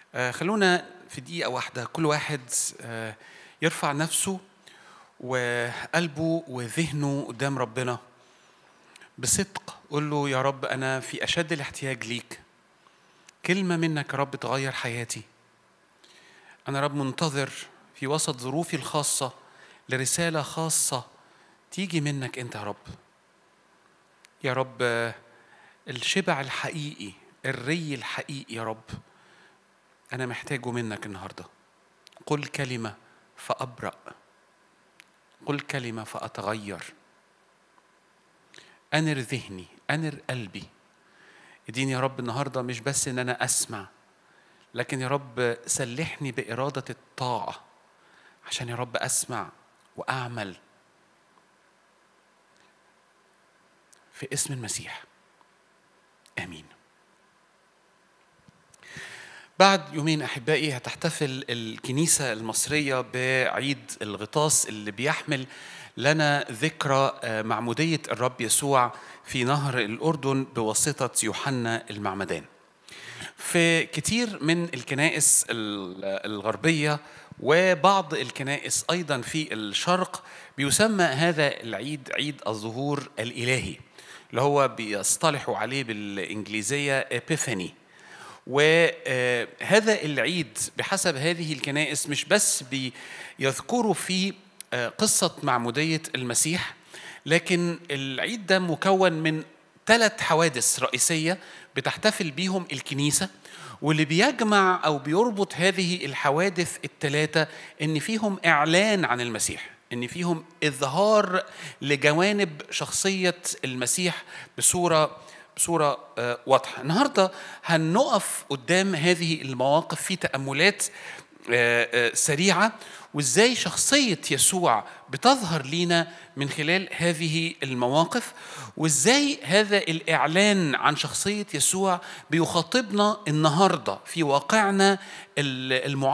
آه، خلونا في دقيقة واحدة كل واحد آه، يرفع نفسه وقلبه وذهنه قدام ربنا بصدق قول له يا رب أنا في أشد الاحتياج ليك كلمة منك يا رب تغير حياتي أنا رب منتظر في وسط ظروفي الخاصة لرسالة خاصة تيجي منك أنت يا رب يا رب آه، الشبع الحقيقي الري الحقيقي يا رب أنا محتاجه منك النهاردة قل كلمة فأبرأ قل كلمة فأتغير أنر ذهني أنر قلبي اديني يا رب النهاردة مش بس إن أنا أسمع لكن يا رب سلحني بإرادة الطاعة عشان يا رب أسمع وأعمل في اسم المسيح آمين بعد يومين احبائي هتحتفل الكنيسه المصريه بعيد الغطاس اللي بيحمل لنا ذكرى آه، معموديه الرب يسوع في نهر الاردن بواسطه يوحنا المعمدان. في كتير من الكنائس ال- الغربيه وبعض الكنائس ايضا في الشرق بيسمى هذا العيد عيد الظهور الالهي اللي هو بيصطلحوا عليه بالانجليزيه ابيفاني وهذا العيد بحسب هذه الكنائس مش بس بيذكروا فيه آه، قصة معمودية المسيح لكن العيد ده مكون من ثلاث حوادث رئيسية بتحتفل بيهم الكنيسة واللي بيجمع أو بيربط هذه الحوادث الثلاثة إن فيهم إعلان عن المسيح إن فيهم إظهار لجوانب شخصية المسيح بصورة بصورة آه، واضحة النهاردة هنقف قدام هذه المواقف في تأملات آه، آه، سريعة وإزاي شخصية يسوع بتظهر لينا من خلال هذه المواقف وإزاي هذا الإعلان عن شخصية يسوع بيخاطبنا النهاردة في واقعنا المعاصر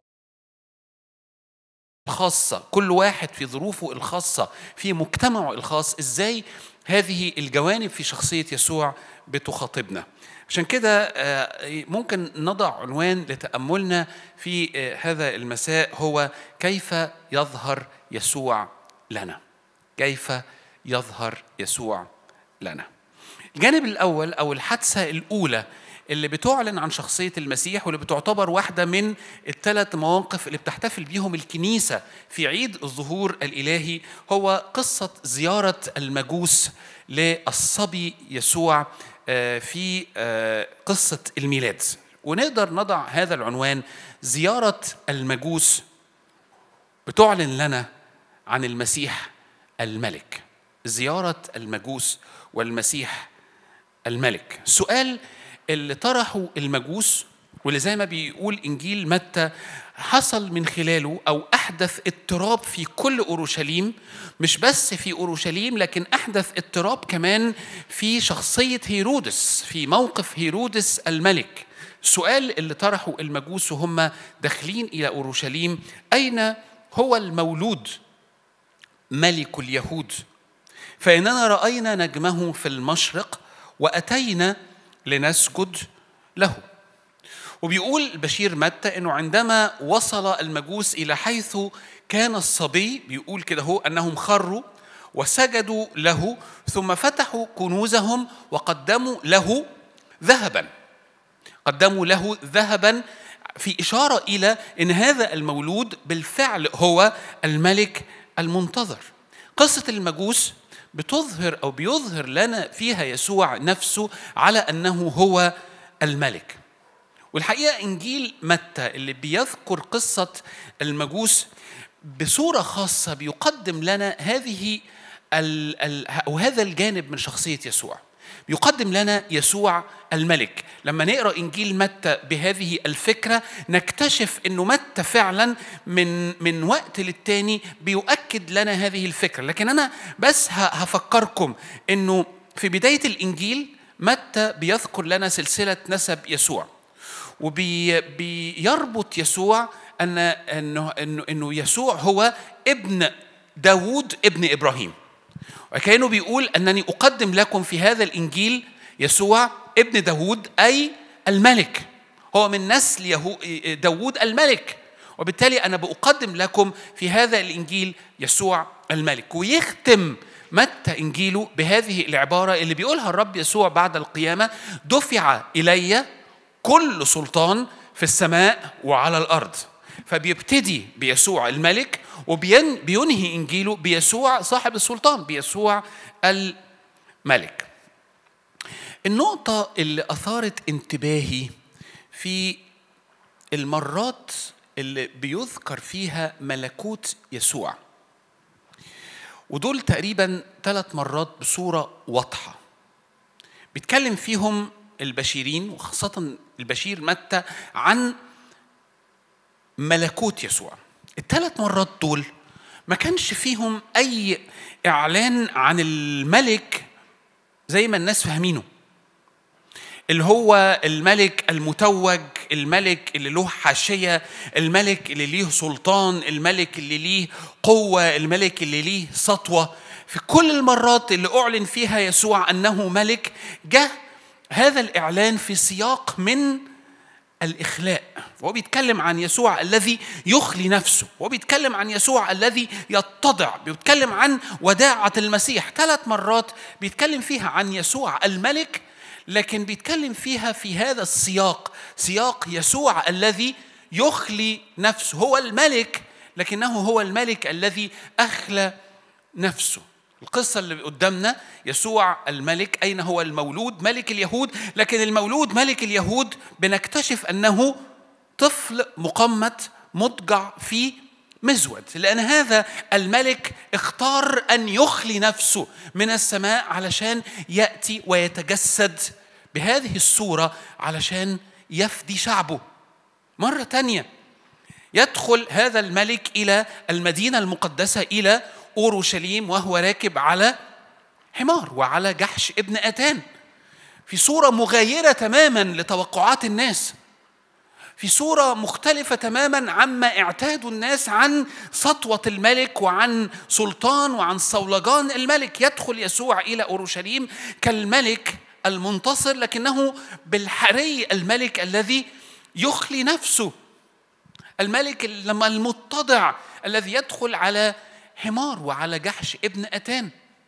الخاصة كل واحد في ظروفه الخاصة في مجتمعه الخاص ازاي هذه الجوانب في شخصية يسوع بتخاطبنا عشان كده آه، ممكن نضع عنوان لتأملنا في آه، هذا المساء هو كيف يظهر يسوع لنا كيف يظهر يسوع لنا الجانب الأول أو الحادثة الأولى اللي بتعلن عن شخصية المسيح واللي بتعتبر واحدة من الثلاث مواقف اللي بتحتفل بيهم الكنيسة في عيد الظهور الإلهي هو قصة زيارة المجوس للصبي يسوع آه، في آه، قصة الميلاد ونقدر نضع هذا العنوان زيارة المجوس بتعلن لنا عن المسيح الملك زيارة المجوس والمسيح الملك السؤال اللي طرحه المجوس واللي زي ما بيقول انجيل متى حصل من خلاله او احدث اضطراب في كل اورشليم مش بس في اورشليم لكن احدث اضطراب كمان في شخصيه هيرودس في موقف هيرودس الملك السؤال اللي طرحه المجوس وهم داخلين الى اورشليم اين هو المولود ملك اليهود فإننا رأينا نجمه في المشرق وأتينا لنسجد له وبيقول البشير متى انه عندما وصل المجوس الى حيث كان الصبي بيقول كده هو انهم خروا وسجدوا له ثم فتحوا كنوزهم وقدموا له ذهبا قدموا له ذهبا في اشاره الى ان هذا المولود بالفعل هو الملك المنتظر قصه المجوس بتظهر او بيظهر لنا فيها يسوع نفسه على انه هو الملك والحقيقه انجيل متى اللي بيذكر قصه المجوس بصوره خاصه بيقدم لنا هذه ال ال او هذا الجانب من شخصيه يسوع بيقدم لنا يسوع الملك لما نقرا انجيل متى بهذه الفكره نكتشف انه متى فعلا من من وقت للتاني بيؤكد لنا هذه الفكره لكن انا بس ه- هفكركم انه في بدايه الانجيل متى بيذكر لنا سلسله نسب يسوع وبيربط يسوع ان انه انه انه يسوع هو ابن داوود ابن ابراهيم وكانه بيقول انني اقدم لكم في هذا الانجيل يسوع ابن داوود اي الملك هو من نسل يهو داوود الملك وبالتالي أنا بقدم لكم في هذا الإنجيل يسوع الملك ويختم متى إنجيله بهذه العبارة اللي بيقولها الرب يسوع بعد القيامة دفع إلي كل سلطان في السماء وعلى الأرض فبيبتدي بيسوع الملك وبينهي إنجيله بيسوع صاحب السلطان بيسوع الملك النقطة اللي أثارت انتباهي في المرات اللي بيذكر فيها ملكوت يسوع ودول تقريبا ثلاث مرات بصورة واضحة بيتكلم فيهم البشيرين وخاصة البشير متى عن ملكوت يسوع الثلاث مرات دول ما كانش فيهم أي إعلان عن الملك زي ما الناس فاهمينه اللي هو الملك المتوج الملك اللي له حاشية الملك اللي ليه سلطان الملك اللي ليه قوة الملك اللي ليه سطوة في كل المرات اللي أعلن فيها يسوع أنه ملك جاء هذا الإعلان في سياق من الإخلاء وهو بيتكلم عن يسوع الذي يخلي نفسه وهو بيتكلم عن يسوع الذي يتضع بيتكلم عن وداعة المسيح ثلاث مرات بيتكلم فيها عن يسوع الملك لكن بيتكلم فيها في هذا السياق سياق يسوع الذي يخلي نفسه هو الملك لكنه هو الملك الذي أخلى نفسه القصة اللي قدامنا يسوع الملك أين هو المولود ملك اليهود لكن المولود ملك اليهود بنكتشف أنه طفل مقمت مضجع في مزود لأن هذا الملك اختار أن يخلي نفسه من السماء علشان يأتي ويتجسد بهذه الصورة علشان يفدي شعبه مرة تانية يدخل هذا الملك إلى المدينة المقدسة إلى أورشليم وهو راكب على حمار وعلى جحش ابن أتان في صورة مغايرة تماما لتوقعات الناس في صورة مختلفة تماما عما اعتادوا الناس عن سطوة الملك وعن سلطان وعن صولجان الملك يدخل يسوع إلى أورشليم كالملك المنتصر لكنه بالحري الملك الذي يخلي نفسه الملك لما المتضع الذي يدخل على حمار وعلى جحش ابن أتان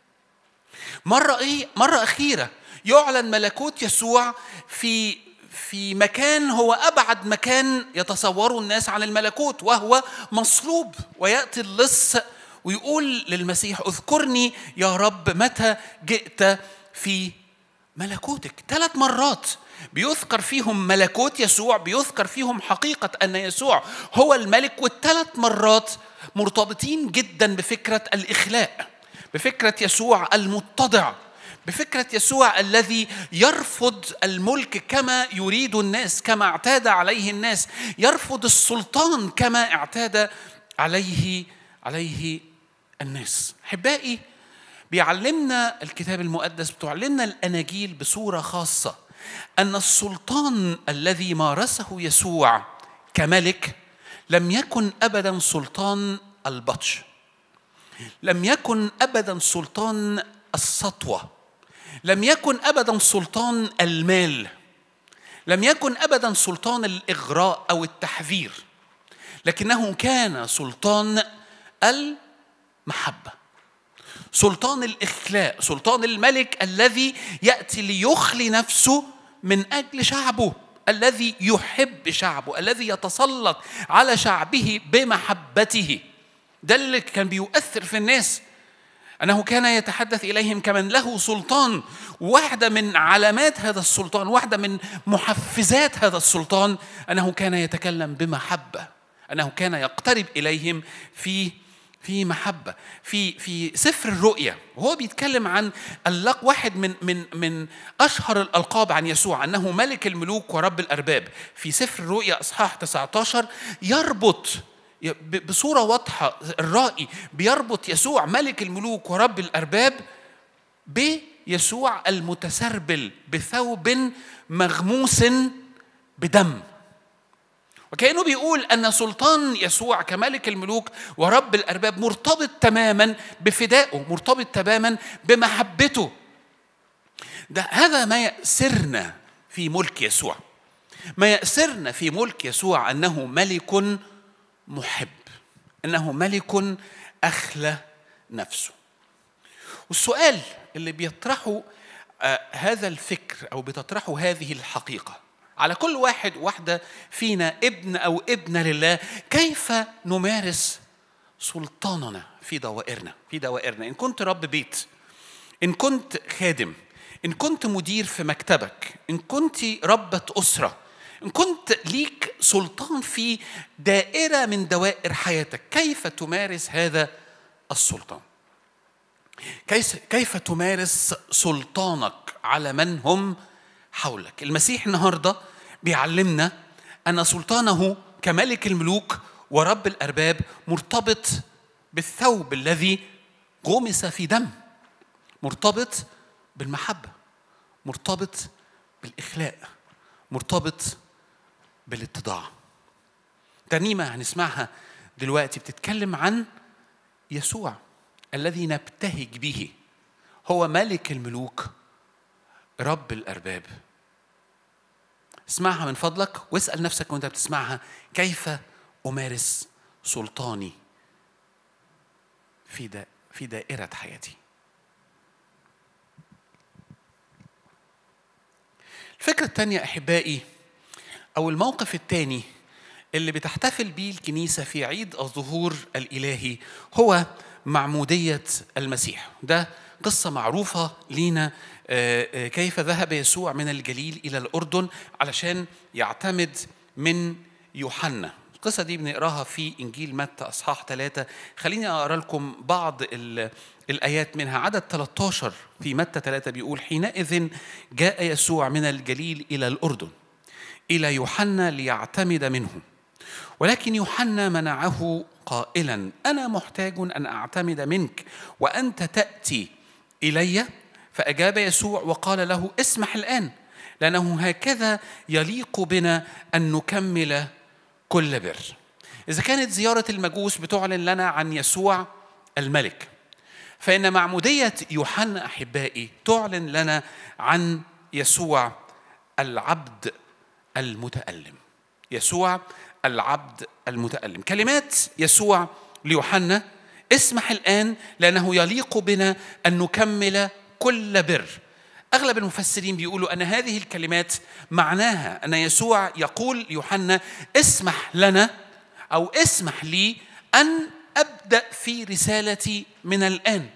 مرة إيه؟ مرة أخيرة يعلن ملكوت يسوع في في مكان هو أبعد مكان يتصوره الناس عن الملكوت وهو مصلوب ويأتي اللص ويقول للمسيح اذكرني يا رب متى جئت في ملكوتك ثلاث مرات بيذكر فيهم ملكوت يسوع بيذكر فيهم حقيقة أن يسوع هو الملك والثلاث مرات مرتبطين جدا بفكرة الإخلاء بفكرة يسوع المتضع بفكرة يسوع الذي يرفض الملك كما يريد الناس كما اعتاد عليه الناس يرفض السلطان كما اعتاد عليه عليه الناس احبائي بيعلمنا الكتاب المقدس بتعلمنا الاناجيل بصوره خاصه ان السلطان الذي مارسه يسوع كملك لم يكن ابدا سلطان البطش لم يكن ابدا سلطان السطوه لم يكن ابدا سلطان المال لم يكن ابدا سلطان الاغراء او التحذير لكنه كان سلطان المحبه سلطان الاخلاء سلطان الملك الذي ياتي ليخلي نفسه من اجل شعبه الذي يحب شعبه الذي يتسلط على شعبه بمحبته ده اللي كان بيؤثر في الناس أنه كان يتحدث إليهم كمن له سلطان واحدة من علامات هذا السلطان واحدة من محفزات هذا السلطان أنه كان يتكلم بمحبة أنه كان يقترب إليهم في في محبة في في سفر الرؤيا وهو بيتكلم عن اللق واحد من من من أشهر الألقاب عن يسوع أنه ملك الملوك ورب الأرباب في سفر الرؤيا إصحاح 19 يربط بصوره واضحه الرائي بيربط يسوع ملك الملوك ورب الارباب بيسوع المتسربل بثوب مغموس بدم وكانه بيقول ان سلطان يسوع كملك الملوك ورب الارباب مرتبط تماما بفدائه مرتبط تماما بمحبته ده هذا ما سرنا في ملك يسوع ما يأسرنا في ملك يسوع أنه ملك محب أنه ملك أخلى نفسه والسؤال اللي بيطرحه آه هذا الفكر أو بتطرحه هذه الحقيقة على كل واحد واحدة فينا ابن أو ابنة لله كيف نمارس سلطاننا في دوائرنا في دوائرنا إن كنت رب بيت إن كنت خادم إن كنت مدير في مكتبك إن كنت ربة أسرة إن كنت ليك سلطان في دائرة من دوائر حياتك كيف تمارس هذا السلطان كيف كيف تمارس سلطانك على من هم حولك المسيح النهارده بيعلمنا ان سلطانه كملك الملوك ورب الارباب مرتبط بالثوب الذي غمس في دم مرتبط بالمحبه مرتبط بالاخلاء مرتبط بالاتضاع ترنيمه هنسمعها دلوقتي بتتكلم عن يسوع الذي نبتهج به هو ملك الملوك رب الارباب اسمعها من فضلك واسال نفسك وانت بتسمعها كيف امارس سلطاني في دا في دائره حياتي الفكره الثانيه احبائي او الموقف الثاني اللي بتحتفل به الكنيسه في عيد الظهور الالهي هو معموديه المسيح ده قصه معروفه لينا كيف ذهب يسوع من الجليل الى الاردن علشان يعتمد من يوحنا القصه دي بنقراها في انجيل متى اصحاح ثلاثة خليني اقرا لكم بعض الايات منها عدد 13 في متى ثلاثة بيقول حينئذ جاء يسوع من الجليل الى الاردن الى يوحنا ليعتمد منه ولكن يوحنا منعه قائلا انا محتاج ان اعتمد منك وانت تاتي الي فأجاب يسوع وقال له اسمح الآن لأنه هكذا يليق بنا أن نكمل كل بر إذا كانت زيارة المجوس بتعلن لنا عن يسوع الملك فإن معمودية يوحنا أحبائي تعلن لنا عن يسوع العبد المتألم يسوع العبد المتألم كلمات يسوع ليوحنا اسمح الآن لأنه يليق بنا أن نكمل كل بر اغلب المفسرين بيقولوا ان هذه الكلمات معناها ان يسوع يقول يوحنا اسمح لنا او اسمح لي ان ابدا في رسالتي من الان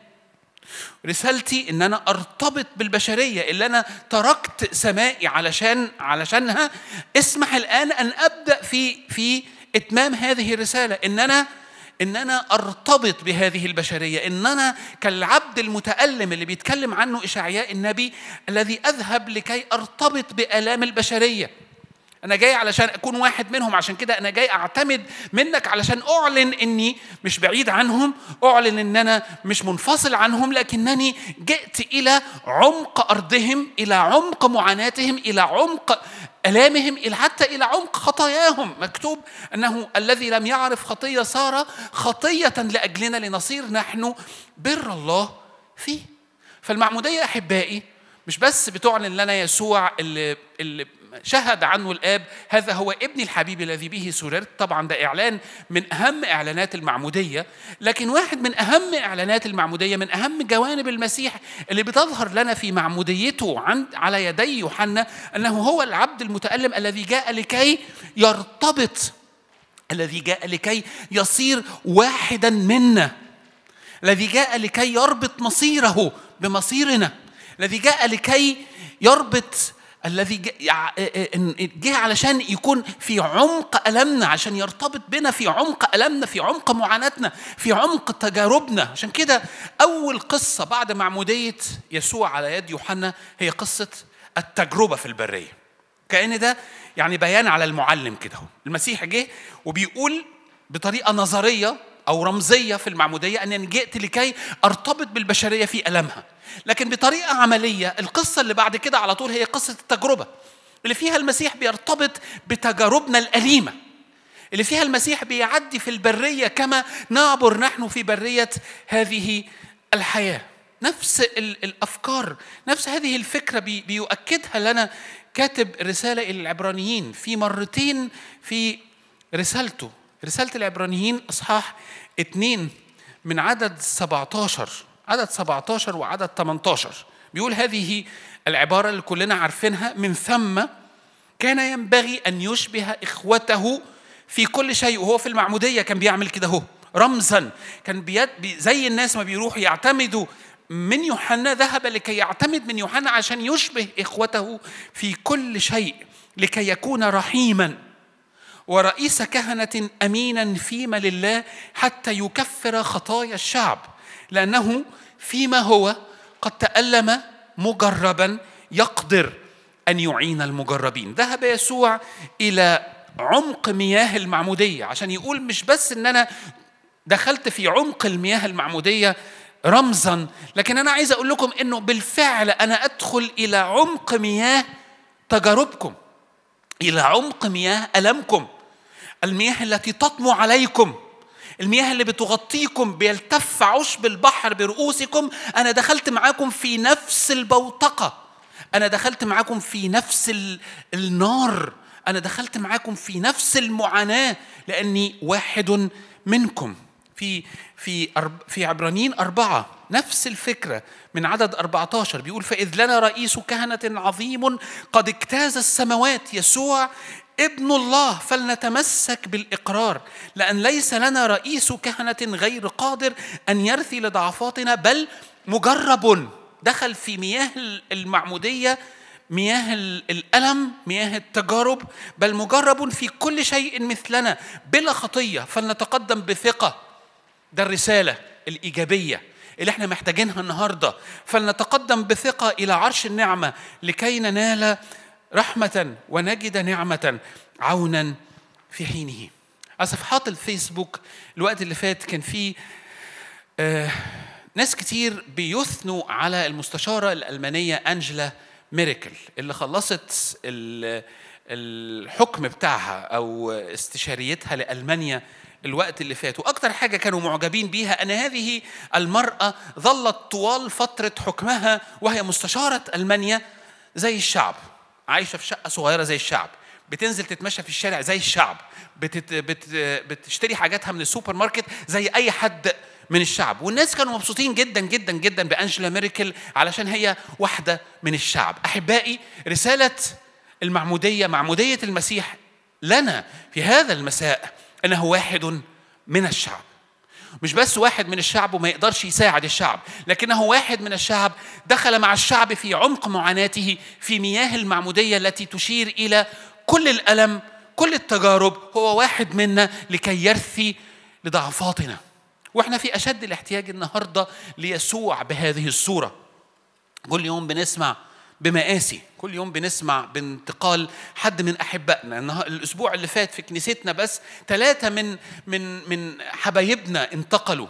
رسالتي ان انا ارتبط بالبشريه اللي انا تركت سمائي علشان علشانها اسمح الان ان ابدا في في اتمام هذه الرساله ان انا ان انا ارتبط بهذه البشريه ان انا كالعبد المتالم اللي بيتكلم عنه اشعياء النبي الذي اذهب لكي ارتبط بالام البشريه انا جاي علشان اكون واحد منهم عشان كده انا جاي اعتمد منك علشان اعلن اني مش بعيد عنهم اعلن ان انا مش منفصل عنهم لكنني جئت الى عمق ارضهم الى عمق معاناتهم الى عمق الامهم الى حتى الى عمق خطاياهم مكتوب انه الذي لم يعرف خطيه صار خطيه لاجلنا لنصير نحن بر الله فيه فالمعموديه احبائي مش بس بتعلن لنا يسوع اللي اللي شهد عنه الاب هذا هو ابني الحبيب الذي به سررت طبعا ده اعلان من اهم اعلانات المعموديه لكن واحد من اهم اعلانات المعموديه من اهم جوانب المسيح اللي بتظهر لنا في معموديته عند على يدي يوحنا انه هو العبد المتالم الذي جاء لكي يرتبط الذي جاء لكي يصير واحدا منا الذي جاء لكي يربط مصيره بمصيرنا الذي جاء لكي يربط الذي جه علشان يكون في عمق ألمنا عشان يرتبط بنا في عمق ألمنا في عمق معاناتنا في عمق تجاربنا عشان كده أول قصة بعد معمودية يسوع على يد يوحنا هي قصة التجربة في البرية كأن ده يعني بيان على المعلم كده المسيح جه وبيقول بطريقة نظرية أو رمزية في المعمودية أنني جئت لكي أرتبط بالبشرية في ألمها لكن بطريقة عملية القصة اللي بعد كده على طول هي قصة التجربة اللي فيها المسيح بيرتبط بتجاربنا الأليمة اللي فيها المسيح بيعدي في البرية كما نعبر نحن في برية هذه الحياة نفس الأفكار نفس هذه الفكرة بيؤكدها لنا كاتب رسالة إلى العبرانيين في مرتين في رسالته رسالة العبرانيين إصحاح اتنين من عدد 17 عدد 17 وعدد 18 بيقول هذه العبارة اللي كلنا عارفينها من ثم كان ينبغي أن يشبه إخوته في كل شيء وهو في المعمودية كان بيعمل كده هو رمزا كان بيد زي الناس ما بيروحوا يعتمدوا من يوحنا ذهب لكي يعتمد من يوحنا عشان يشبه إخوته في كل شيء لكي يكون رحيما ورئيس كهنة أمينا فيما لله حتى يكفر خطايا الشعب لأنه فيما هو قد تألم مجربا يقدر أن يعين المجربين ذهب يسوع إلى عمق مياه المعمودية عشان يقول مش بس إن أنا دخلت في عمق المياه المعمودية رمزا لكن أنا عايز أقول لكم إنه بالفعل أنا أدخل إلى عمق مياه تجاربكم إلى عمق مياه ألمكم المياه التي تطمو عليكم المياه اللي بتغطيكم بيلتف عشب البحر برؤوسكم أنا دخلت معاكم في نفس البوتقة أنا دخلت معاكم في نفس النار أنا دخلت معاكم في نفس المعاناة لأني واحد منكم في في في عبرانيين أربعة نفس الفكرة من عدد 14 بيقول فإذ لنا رئيس كهنة عظيم قد اجتاز السماوات يسوع ابن الله فلنتمسك بالإقرار لأن ليس لنا رئيس كهنة غير قادر أن يرثي لضعفاتنا بل مجرب دخل في مياه المعمودية مياه الألم مياه التجارب بل مجرب في كل شيء مثلنا بلا خطية فلنتقدم بثقة ده الرسالة الإيجابية اللي احنا محتاجينها النهاردة فلنتقدم بثقة إلى عرش النعمة لكي ننال رحمة ونجد نعمة عونا في حينه على صفحات الفيسبوك الوقت اللي فات كان في آه ناس كتير بيثنوا على المستشارة الألمانية أنجلا ميريكل اللي خلصت الحكم بتاعها أو استشاريتها لألمانيا الوقت اللي فات واكثر حاجه كانوا معجبين بيها ان هذه المراه ظلت طوال فتره حكمها وهي مستشاره المانيا زي الشعب عايشه في شقه صغيره زي الشعب بتنزل تتمشى في الشارع زي الشعب بتت... بت... بتشتري حاجاتها من السوبر ماركت زي اي حد من الشعب والناس كانوا مبسوطين جدا جدا جدا بانجلا ميركل علشان هي واحده من الشعب احبائي رساله المعموديه معموديه المسيح لنا في هذا المساء انه واحد من الشعب مش بس واحد من الشعب وما يقدرش يساعد الشعب لكنه واحد من الشعب دخل مع الشعب في عمق معاناته في مياه المعموديه التي تشير الى كل الالم كل التجارب هو واحد منا لكي يرثي لضعفاتنا واحنا في اشد الاحتياج النهارده ليسوع بهذه الصوره كل يوم بنسمع بمآسي كل يوم بنسمع بانتقال حد من احبائنا الاسبوع اللي فات في كنيستنا بس ثلاثه من من من حبايبنا انتقلوا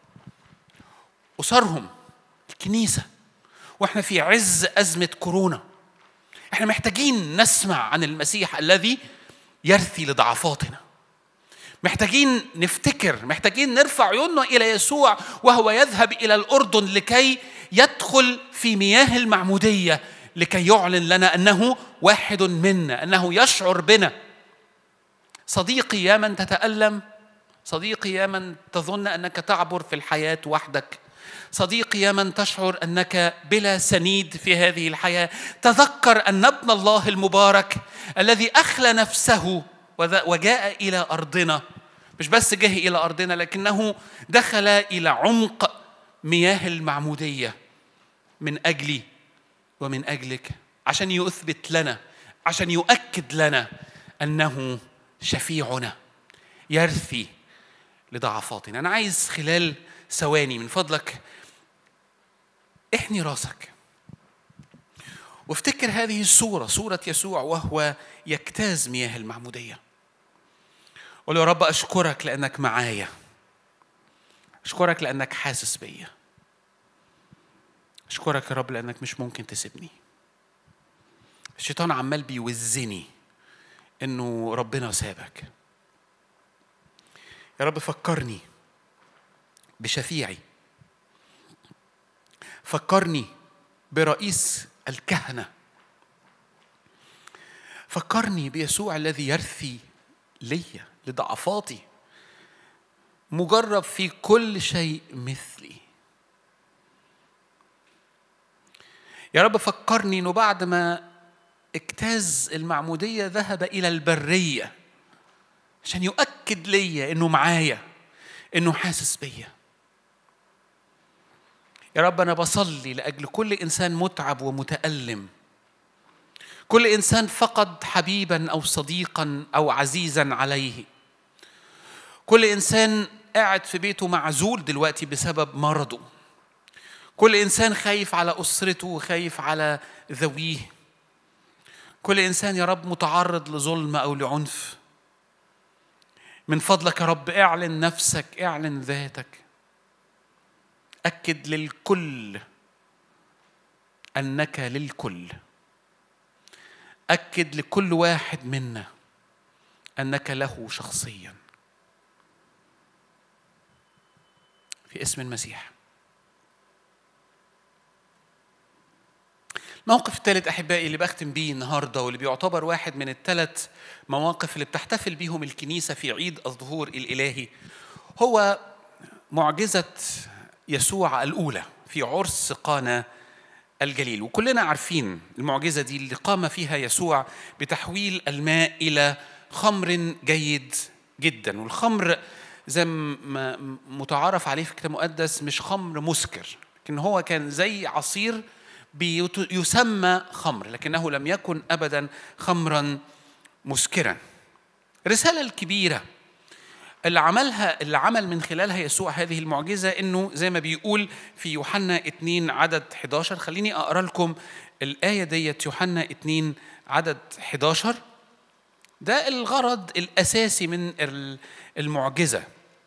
اسرهم الكنيسه واحنا في عز ازمه كورونا احنا محتاجين نسمع عن المسيح الذي يرثي لضعفاتنا محتاجين نفتكر محتاجين نرفع عيوننا الى يسوع وهو يذهب الى الاردن لكي يدخل في مياه المعموديه لكي يعلن لنا انه واحد منا انه يشعر بنا صديقي يا من تتالم صديقي يا من تظن انك تعبر في الحياه وحدك صديقي يا من تشعر انك بلا سنيد في هذه الحياه تذكر ان ابن الله المبارك الذي اخلى نفسه وجاء الى ارضنا مش بس جه الى ارضنا لكنه دخل الى عمق مياه المعموديه من اجلي ومن اجلك عشان يثبت لنا عشان يؤكد لنا انه شفيعنا يرثي لضعفاتنا انا عايز خلال ثواني من فضلك احني راسك وافتكر هذه الصوره صوره يسوع وهو يجتاز مياه المعموديه قول يا رب اشكرك لانك معايا اشكرك لانك حاسس بيا اشكرك يا رب لانك مش ممكن تسيبني الشيطان عمال بيوزني انه ربنا سابك يا رب فكرني بشفيعي فكرني برئيس الكهنه فكرني بيسوع الذي يرثي لي لضعفاتي مجرب في كل شيء مثلي يا رب فكرني انه بعد ما اجتاز المعمودية ذهب إلى البرية عشان يؤكد ليا انه معايا انه حاسس بيا يا رب انا بصلي لاجل كل انسان متعب ومتالم كل انسان فقد حبيبا او صديقا او عزيزا عليه كل انسان قاعد في بيته معزول دلوقتي بسبب مرضه كل انسان خايف على اسرته وخايف على ذويه كل انسان يا رب متعرض لظلم او لعنف من فضلك يا رب اعلن نفسك اعلن ذاتك اكد للكل انك للكل اكد لكل واحد منا انك له شخصيا في اسم المسيح الموقف الثالث احبائي اللي بختم بيه النهارده واللي بيعتبر واحد من الثلاث مواقف اللي بتحتفل بيهم الكنيسه في عيد الظهور الالهي هو معجزه يسوع الاولى في عرس قانا الجليل وكلنا عارفين المعجزه دي اللي قام فيها يسوع بتحويل الماء الى خمر جيد جدا والخمر زي ما متعارف عليه في الكتاب المقدس مش خمر مسكر لكن هو كان زي عصير يسمى خمر لكنه لم يكن ابدا خمرا مسكرا الرساله الكبيره اللي عملها اللي عمل من خلالها يسوع هذه المعجزه انه زي ما بيقول في يوحنا 2 عدد 11 خليني اقرا لكم الايه ديت يوحنا 2 عدد 11 ده الغرض الاساسي من المعجزه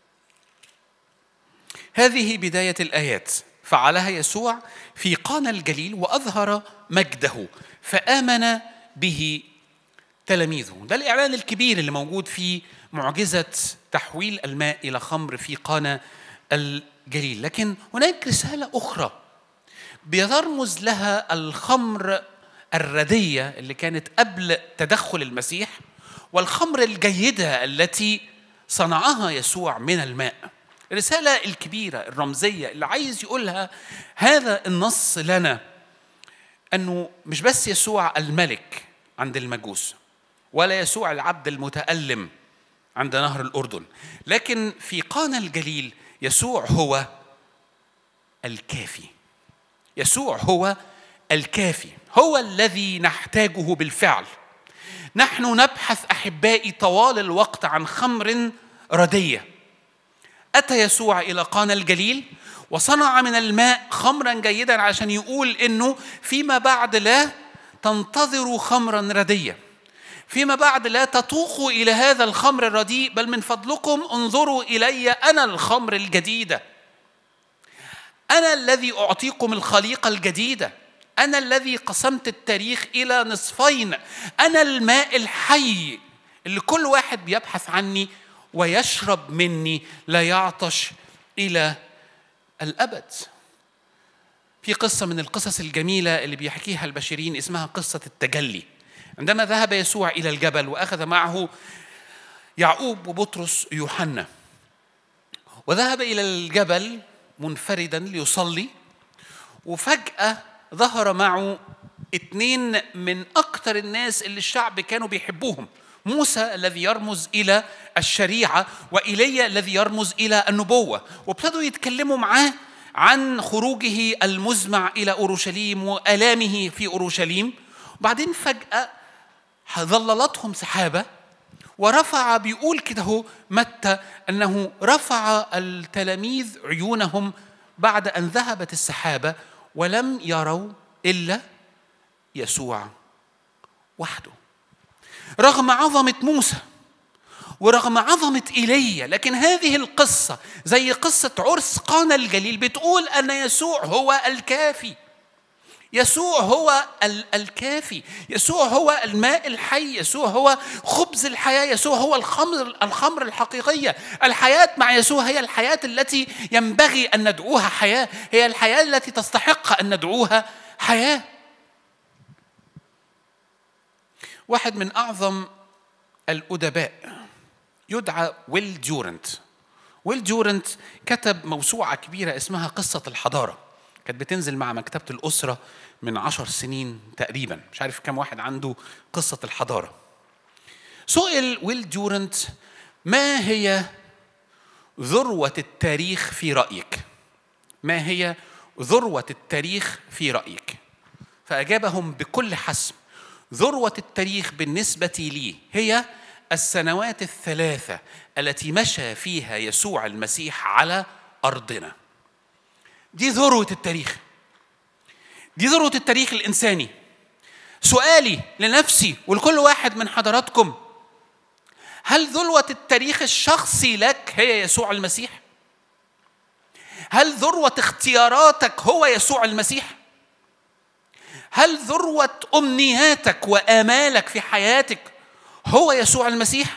هذه بدايه الايات فعلها يسوع في قانا الجليل واظهر مجده فامن به تلاميذه ده الاعلان الكبير اللي موجود في معجزه تحويل الماء الى خمر في قانا الجليل لكن هناك رساله اخرى بيرمز لها الخمر الرديه اللي كانت قبل تدخل المسيح والخمر الجيده التي صنعها يسوع من الماء الرسالة الكبيرة الرمزية اللي عايز يقولها هذا النص لنا أنه مش بس يسوع الملك عند المجوس ولا يسوع العبد المتألم عند نهر الأردن لكن في قانا الجليل يسوع هو الكافي يسوع هو الكافي هو الذي نحتاجه بالفعل نحن نبحث احبائي طوال الوقت عن خمر رديه أتى يسوع إلى قانا الجليل وصنع من الماء خمرا جيدا عشان يقول إنه فيما بعد لا تنتظروا خمرا رديا فيما بعد لا تطوقوا إلى هذا الخمر الرديء بل من فضلكم انظروا إلي أنا الخمر الجديدة أنا الذي أعطيكم الخليقة الجديدة أنا الذي قسمت التاريخ إلى نصفين أنا الماء الحي اللي كل واحد بيبحث عني ويشرب مني لا يعطش الى الابد في قصه من القصص الجميله اللي بيحكيها البشرين اسمها قصه التجلي عندما ذهب يسوع الى الجبل واخذ معه يعقوب وبطرس يوحنا وذهب الى الجبل منفردا ليصلي وفجاه ظهر معه اثنين من اكثر الناس اللي الشعب كانوا بيحبوهم موسى الذي يرمز الى الشريعه وايليا الذي يرمز الى النبوه وابتدوا يتكلموا معاه عن خروجه المزمع الى اورشليم والامه في اورشليم وبعدين فجاه ظللتهم سحابه ورفع بيقول كده هو متى انه رفع التلاميذ عيونهم بعد ان ذهبت السحابه ولم يروا الا يسوع وحده رغم عظمة موسى ورغم عظمة إيليا لكن هذه القصة زي قصة عرس قانا الجليل بتقول أن يسوع هو الكافي يسوع هو الكافي يسوع هو الماء الحي يسوع هو خبز الحياة يسوع هو الخمر الخمر الحقيقية الحياة مع يسوع هي الحياة التي ينبغي أن ندعوها حياة هي الحياة التي تستحق أن ندعوها حياة واحد من أعظم الأدباء يدعى ويل ديورنت ويل ديورنت كتب موسوعة كبيرة اسمها قصة الحضارة كانت بتنزل مع مكتبة الأسرة من عشر سنين تقريبا مش عارف كم واحد عنده قصة الحضارة سئل ويل ديورنت ما هي ذروة التاريخ في رأيك ما هي ذروة التاريخ في رأيك فأجابهم بكل حسم ذروة التاريخ بالنسبة لي هي السنوات الثلاثة التي مشى فيها يسوع المسيح على أرضنا دي ذروة التاريخ دي ذروة التاريخ الإنساني سؤالي لنفسي ولكل واحد من حضراتكم هل ذروة التاريخ الشخصي لك هي يسوع المسيح؟ هل ذروة اختياراتك هو يسوع المسيح؟ هل ذروة أمنياتك وآمالك في حياتك هو يسوع المسيح؟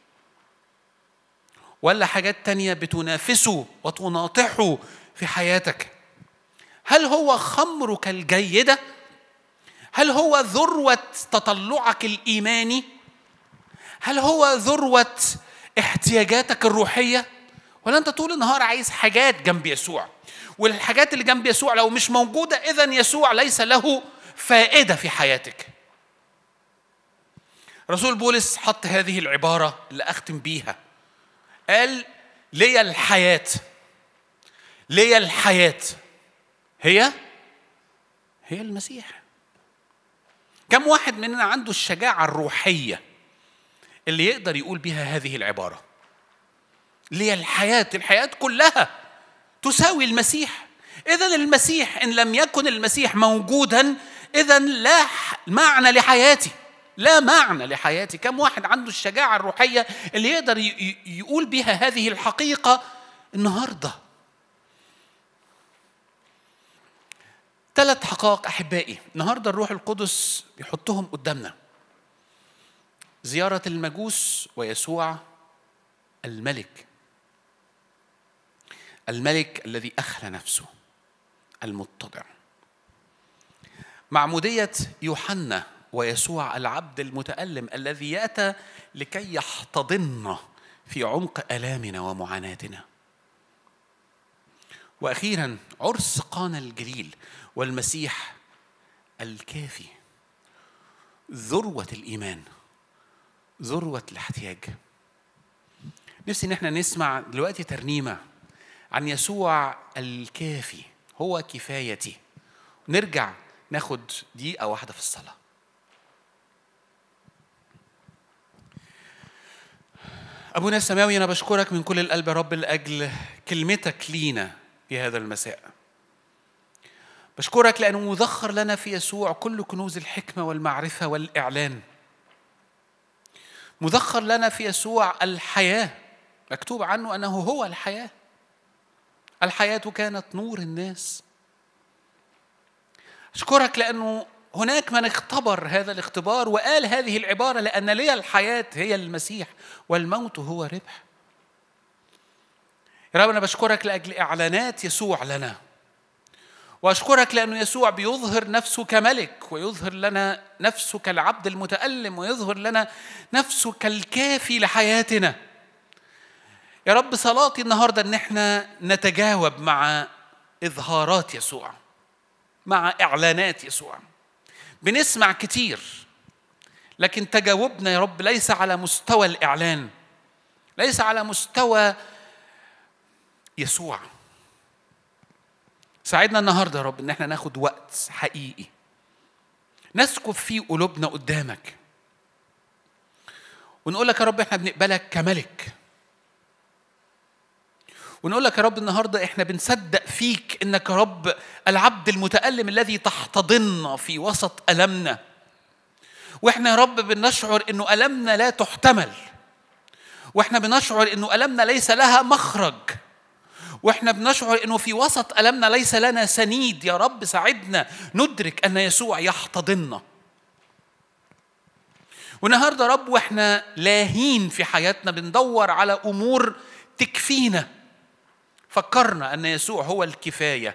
ولا حاجات تانية بتنافسه وتناطحه في حياتك؟ هل هو خمرك الجيدة؟ هل هو ذروة تطلعك الإيماني؟ هل هو ذروة احتياجاتك الروحية؟ ولا أنت طول النهار عايز حاجات جنب يسوع؟ والحاجات اللي جنب يسوع لو مش موجودة إذا يسوع ليس له فائدة في حياتك. رسول بولس حط هذه العبارة اللي أختم بيها. قال لي الحياة لي الحياة هي هي المسيح. كم واحد مننا عنده الشجاعة الروحية اللي يقدر يقول بها هذه العبارة لي الحياة الحياة كلها تساوي المسيح إذا المسيح إن لم يكن المسيح موجودا إذا لا معنى لحياتي لا معنى لحياتي كم واحد عنده الشجاعة الروحية اللي يقدر يقول بها هذه الحقيقة النهارده ثلاث حقائق احبائي النهارده الروح القدس بيحطهم قدامنا زياره المجوس ويسوع الملك الملك الذي اخلى نفسه المتضع معموديه يوحنا ويسوع العبد المتالم الذي ياتى لكي يحتضننا في عمق الامنا ومعاناتنا واخيرا عرس قانا الجليل والمسيح الكافي ذروة الإيمان ذروة الاحتياج نفسي إن احنا نسمع دلوقتي ترنيمة عن يسوع الكافي هو كفايتي نرجع ناخد دقيقة واحدة في الصلاة أبونا السماوي أنا بشكرك من كل القلب يا رب لأجل كلمتك لينا في هذا المساء بشكرك لأنه مذخر لنا في يسوع كل كنوز الحكمة والمعرفة والإعلان مذخر لنا في يسوع الحياة مكتوب عنه أنه هو الحياة الحياة كانت نور الناس أشكرك لأنه هناك من اختبر هذا الاختبار وقال هذه العبارة لأن لي الحياة هي المسيح والموت هو ربح يا رب أنا بشكرك لأجل إعلانات يسوع لنا واشكرك لانه يسوع بيظهر نفسه كملك ويظهر لنا نفسه كالعبد المتالم ويظهر لنا نفسه كالكافي لحياتنا يا رب صلاتي النهارده ان احنا نتجاوب مع اظهارات يسوع مع اعلانات يسوع بنسمع كتير لكن تجاوبنا يا رب ليس على مستوى الاعلان ليس على مستوى يسوع ساعدنا النهارده يا رب ان احنا ناخد وقت حقيقي نسكب فيه قلوبنا قدامك ونقول لك يا رب احنا بنقبلك كملك ونقول لك يا رب النهارده احنا بنصدق فيك انك يا رب العبد المتألم الذي تحتضننا في وسط ألمنا واحنا يا رب بنشعر انه ألمنا لا تحتمل واحنا بنشعر انه ألمنا ليس لها مخرج واحنا بنشعر انه في وسط المنا ليس لنا سنيد يا رب ساعدنا ندرك ان يسوع يحتضننا والنهارده رب واحنا لاهين في حياتنا بندور على امور تكفينا فكرنا ان يسوع هو الكفايه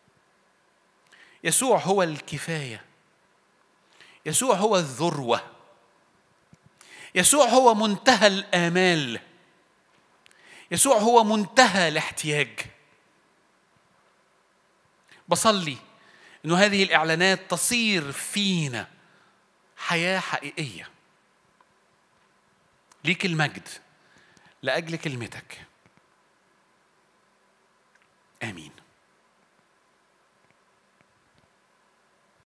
يسوع هو الكفايه يسوع هو الذروه يسوع هو منتهى الآمال يسوع هو منتهى الاحتياج بصلي انه هذه الاعلانات تصير فينا حياه حقيقيه ليك المجد لاجل كلمتك امين